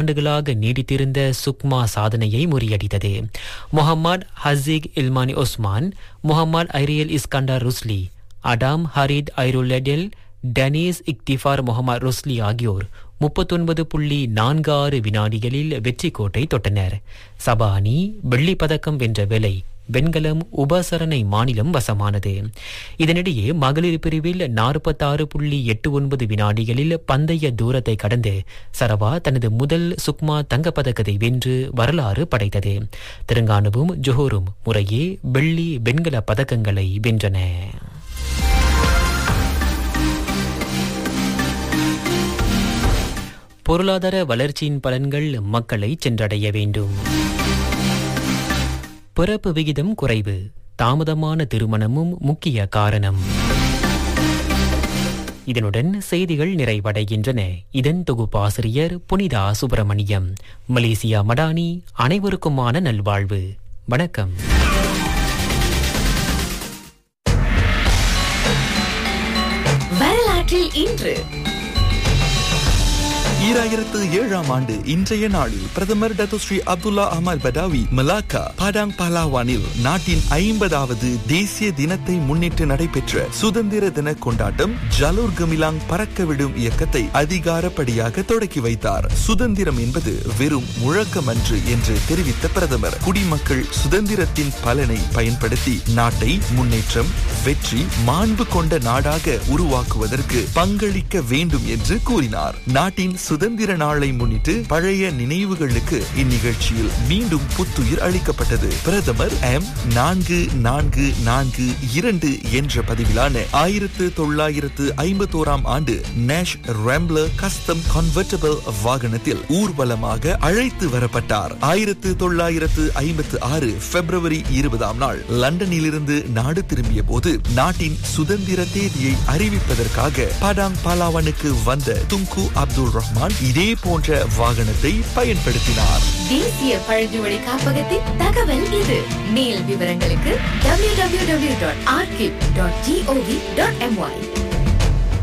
பத்தாண்டுகளாக நீடித்திருந்த சுக்மா சாதனையை முறியடித்தது Muhammad Haziq Ilmani Osman Muhammad Airiel Iskandar Rusli Adam Harith ஐருல்லெடெல் டனீஸ் இக்திஃபார் முகமது ருஸ்லி ஆகியோர் முப்பத்தொன்பது புள்ளி நான்கு ஆறு வினாடிகளில் வெற்றி கோட்டை தொட்டனர் சபா அணி வெள்ளிப் பதக்கம் வென்ற வேளை வெண்கலம் உபசரணை மாநிலம் வசமானது இதனிடையே மகளிர் பிரிவில் நாற்பத்தாறு புள்ளி எட்டு ஒன்பது வினாடிகளில் பந்தய தூரத்தை கடந்து சரவா தனது முதல் சுக்மா தங்கப்பதக்கத்தை வென்று வரலாறு படைத்தது தெலுங்கானாவும் ஜொஹோரும் முறையே வெள்ளி வெண்கல பதக்கங்களை வென்றன பொருளாதார வளர்ச்சியின் பலன்கள் மக்களை சென்றடைய வேண்டும் பிறப்பு விகிதம் குறைவு தாமதமான திருமணமும் முக்கிய காரணம் இதனுடன் செய்திகள் நிறைவடைகின்றன இதன் தொகுப்பாசிரியர் புனிதா சுப்பிரமணியம் மலேசியா மடானி அனைவருக்குமான நல்வாழ்வு வணக்கம் வரலாற்றில் இன்று ஈராயிரத்து ஏழாம் ஆண்டு இன்றைய நாளில் பிரதமர் Datuk Seri Abdullah Ahmad Badawi Malacca Padang பலாவானில் நாட்டின் ஐம்பதாவது தேசிய தினத்தை முன்னிட்டு நடைபெற்ற சுதந்திர தின கொண்டாட்டம் ஜலூர் கமிலாங் பறக்க விடும் இயக்கத்தை அதிகாரப்படியாக தொடக்கி வைத்தார் சுதந்திரம் என்பது வெறும் முழக்கமன்று என்று தெரிவித்த பிரதமர் குடிமக்கள் சுதந்திரத்தின் பலனை பயன்படுத்தி நாட்டை முன்னேற்றம் வெற்றி மாண்பு கொண்ட நாடாக உருவாக்குவதற்கு பங்களிக்க வேண்டும் என்று கூறினார் நாட்டின் சுதந்திர நாளை முன்னிட்டு பழைய நினைவுகளுக்கு இந்நிகழ்ச்சியில் மீண்டும் புத்துயிர் அளிக்கப்பட்டது பிரதமர் எம் நான்கு நான்கு நான்கு இரண்டு என்ற பதிவிலான ஆயிரத்து தொள்ளாயிரத்து ஐம்பத்தோராம் ஆண்டு நேஷ் ரேம்லர் கஸ்டம் கன்வெர்டபிள் வாகனத்தில் ஊர்வலமாக அழைத்து வரப்பட்டார் ஆயிரத்து தொள்ளாயிரத்து ஐம்பத்து ஆறு பிப்ரவரி இருபதாம் நாள் லண்டனிலிருந்து நாடு திரும்பிய போது நாட்டின் சுதந்திர தேதியை அறிவிப்பதற்காக படாங் பாலாவனுக்கு வந்த துங்கு அப்துல் ரஹ்மான் இதே போன்ற வாகனத்தை பயன்படுத்தினார் தேசிய பழங்குடி காப்பகத்தின் தகவல் இது மேல் விவரங்களுக்கு www.archive.gov.my